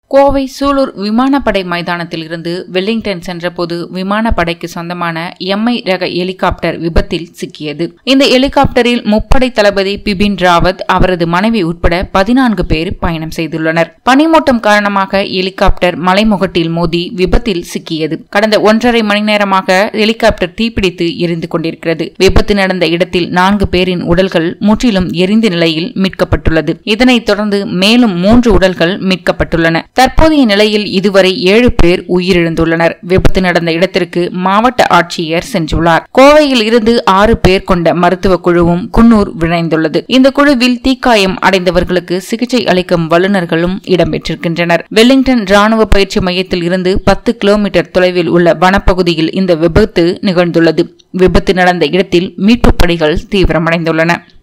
கோவை சூலூர் விமானப்படை மைதானத்தில் இருந்து வெல்லிங்டன் சென்றபோது விமானப்படைக்கு சொந்தமான எம்ஐ ரக ஹெலிகாப்டர் விபத்தில் சிக்கியது இந்த ஹெலிகாப்டரில் முப்படை தளபதி பிபின் ராவத் அவரது மனைவி உட்பட பதினான்கு பேர் பயணம் செய்துள்ளனர் பனிமூட்டம் காரணமாக ஹெலிகாப்டர் மலைமுகட்டில் மோதி விபத்தில் சிக்கியது கடந்த ஒன்றரை மணி நேரமாக ஹெலிகாப்டர் தீப்பிடித்து எரிந்து கொண்டிருக்கிறது விபத்து நடந்த இடத்தில் நான்கு பேரின் உடல்கள் முற்றிலும் எரிந்த நிலையில் மீட்கப்பட்டுள்ளது இதனைத் தொடர்ந்து மேலும் மூன்று உடல்கள் மீட்கப்பட்டுள்ளன தற்போதைய நிலையில் இதுவரை ஏழு பேர் உயிரிழந்துள்ளனர் விபத்து நடந்த இடத்திற்கு மாவட்ட ஆட்சியர் சென்றுள்ளார் கோவையில் இருந்து ஆறு பேர் கொண்ட மருத்துவ குழுவும் குன்னூர் விரைந்துள்ளது இந்த குழுவில் தீக்காயம் அடைந்தவர்களுக்கு சிகிச்சை அளிக்கும் வல்லுநர்களும் இடம்பெற்றிருக்கின்றனர் வெல்லிங்டன் ராணுவ பயிற்சி மையத்தில் இருந்து பத்து கிலோமீட்டர் தொலைவில் உள்ள வனப்பகுதியில் இந்த விபத்து நிகழ்ந்துள்ளது விபத்து நடந்த இடத்தில் மீட்புப் பணிகள் தீவிரமடைந்துள்ளன